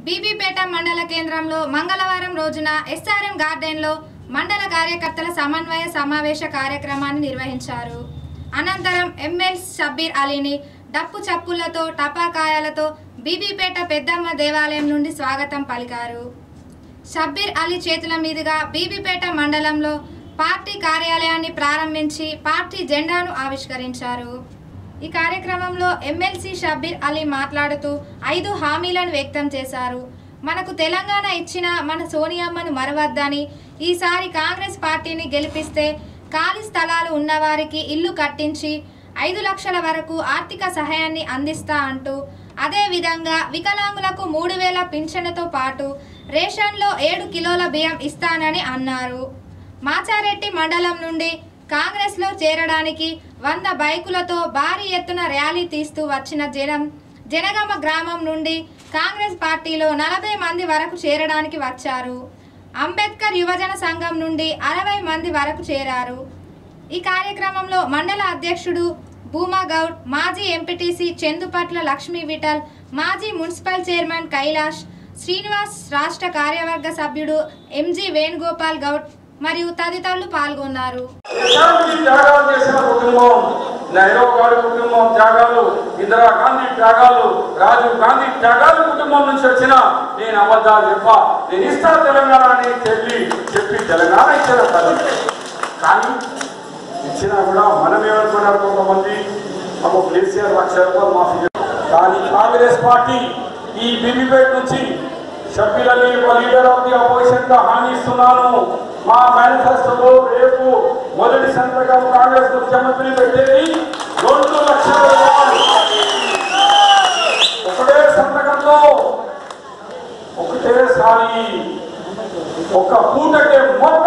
బీబీపేట మండల కేంద్రంలో మంగళవారం రోజున ఎస్ఆర్ఎం గార్డెన్లో మండల కార్యకర్తల సమన్వయ సమావేశ కార్యక్రమాన్ని నిర్వహించారు అనంతరం ఎమ్మెల్యే షబ్బీర్ అలీని డప్పు చప్పులతో టపాకాయలతో బీబీపేట పెద్దమ్మ దేవాలయం నుండి స్వాగతం పలికారు షబ్బీర్ అలీ చేతుల మీదుగా బీబీపేట మండలంలో పార్టీ కార్యాలయాన్ని ప్రారంభించి పార్టీ జెండాను ఆవిష్కరించారు ఈ కార్యక్రమంలో ఎమ్మెల్సీ షబ్బీర్ అలీ మాట్లాడుతూ ఐదు హామీలను వ్యక్తం చేశారు మనకు తెలంగాణ ఇచ్చిన మన సోనియమ్మను మరవద్దని ఈసారి కాంగ్రెస్ పార్టీని గెలిపిస్తే ఖాళీ స్థలాలు ఉన్నవారికి ఇల్లు కట్టించి ఐదు లక్షల వరకు ఆర్థిక సహాయాన్ని అందిస్తా అంటూ అదేవిధంగా వికలాంగులకు మూడు వేల పింఛన్లతో పాటు రేషన్లో ఏడు కిలోల బియ్యం ఇస్తానని అన్నారు మాచారెడ్డి మండలం నుండి కాంగ్రెస్లో చేరడానికి వంద బైకులతో భారీ ఎత్తున ర్యాలీ తీస్తూ వచ్చిన జనం జనగామ గ్రామం నుండి కాంగ్రెస్ పార్టీలో నలభై మంది వరకు చేరడానికి వచ్చారు అంబేద్కర్ యువజన సంఘం నుండి అరవై మంది వరకు చేరారు ఈ కార్యక్రమంలో మండల అధ్యక్షుడు భూమా గౌడ్ మాజీ ఎంపీటీసీ చందుపట్ల లక్ష్మీ విఠల్ మాజీ మున్సిపల్ చైర్మన్ కైలాష్ శ్రీనివాస్ రాష్ట్ర కార్యవర్గ సభ్యుడు ఎంజీ వేణుగోపాల్ గౌడ్ మరియు తదితరులు పాల్గొన్నారు ఎలాంటి త్యాగాలు చేసిన కుటుంబం నెహ్రూ గారి కుటుంబం త్యాగాలు ఇందిరాగాంధీ త్యాగాలు రాజీవ్ గాంధీ త్యాగాల కుటుంబం నుంచి వచ్చిన నేను అబద్ధాలు చెప్ప నేను ఇస్తా తెలంగాణ అని చెప్పి చెప్పి తెలంగాణ ఇచ్చిన తల్లి కానీ ఇచ్చినా కూడా మనం ఏమనుకున్నారు కొంతమంది మాకు కేసీఆర్ లక్ష రూపాయలు మాఫీ చేశారు. కానీ కాంగ్రెస్ పార్టీ ఈ బీబీపేట నుంచి షబ్బీర్ అలీ ఒక లీడర్ ఆఫ్ ది అపోజిషన్ గా హామీ ఇస్తున్నాను మా మేనిఫెస్టోలో రేపు మొదటి సంతకం కాంగ్రెస్ ముఖ్యమంత్రి పెట్టేది రెండు లక్షల రూపాయలు ఒకటే సంతకంలో ఒకటేసారి ఒక పూటకే మొత్తం